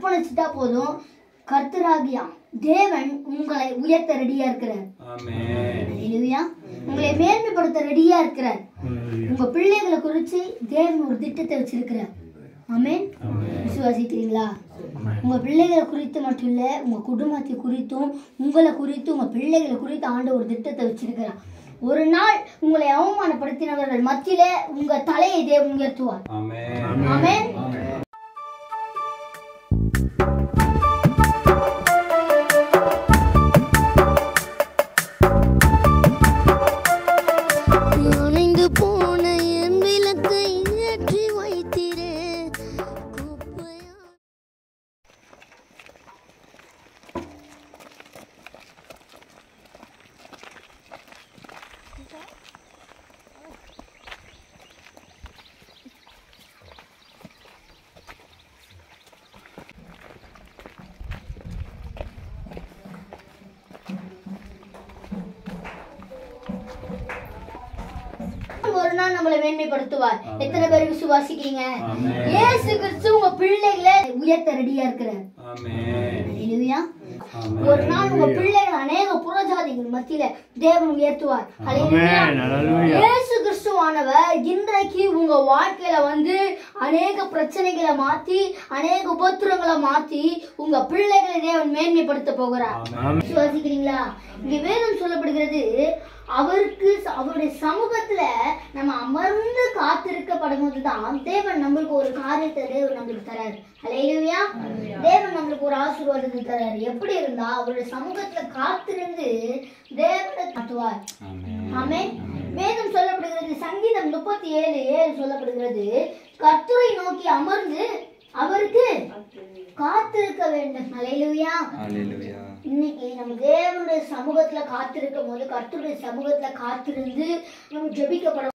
அர்ப்பணிச்சுட்டா போதும் கர்த்தராகியா தேவன் உங்களை உயர்த்த ரெடியா இருக்கிறார் ஆமென் ஹalleluya உங்களை மேன்மைப்படுத்த ரெடியா இருக்கிறார் உங்க பிள்ளைகளை குறித்து தேவன் ஒரு திட்டத்தை வச்சிருக்கிறார் ஆமென் விசுவாசிக்கிறீங்களா உங்க பிள்ளைகளை குறித்து மட்டும் இல்ல உங்க குடும்பத்தை குறித்தும் உங்களை குறித்து உங்க பிள்ளைகளை குறித்து ஆண்டு ஒரு திட்டத்தை வச்சிருக்கிறார் ஒரு நாள் உங்களை அவமானப்படுத்தினவர்கள் மத்தியில உங்க தலையை தேவன் உயர்த்துவார் ஆமென் ஆமென் அணைந்து போன என் விளக்கை ஏற்றி வைத்திரே குப்பையா ஒரு நாள் நம்மளை மேன்மைப்படுத்துவார் எத்தனை பேர் விசுவாசிக்கிறீங்க ஆமென். இயேசு கிறிஸ்து உங்க பிள்ளைகளை உயர்த்த ரெடியா இருக்கிறார் ஆமென் ஹalleluya ஆமென். ஒரு நாள் உங்க பிள்ளைகள் அநேக புறஜாதிகள் மத்தியில தேவன் உயர்த்துவார் ஹalleluya இயேசு கிறிஸ்துவானவர் இன்றைக்கு உங்க வாழ்க்கையில வந்து அநேக பிரச்சனைகளை மாத்தி அநேக உபத்திரங்களை மாத்தி உங்க பிள்ளைகளை தேவன் மேன்மைப்படுத்த போகிறார் ஆமென். விசுவாசிக்கிறீங்களா இங்க வேதம் சொல்லப்படுகிறது அவருக்கு அவருடைய சமூகத்துல நம்ம அமர்ந்து காத்திருக்கப்படும் போதுதான் தேவன் நம்மளுக்கு ஒரு காரியத்தை தேவன் நம்மளுக்கு தராரு அலையிலுயா தேவன் நம்மளுக்கு ஒரு ஆசீர்வாதத்தை தராரு எப்படி இருந்தா அவருடைய சமூகத்துல காத்திருந்து தேவனை காட்டுவார் ஆமென். ஆமென் வேதம் சொல்லப்படுகிறது சங்கீதம் முப்பத்தி ஏழு ஏழு சொல்லப்படுகிறது கர்த்தரை நோக்கி அமர்ந்து அவருக்கு காத்திருக்க வேண்டும் அலையிலுயா ஹalleluya இன்னைக்கு நம்ம தேவனுடைய சமூகத்துல காத்திருக்கும் போது கர்த்தருடைய சமூகத்துல காத்திருந்து நம்ம ஜெபிக்கப்பட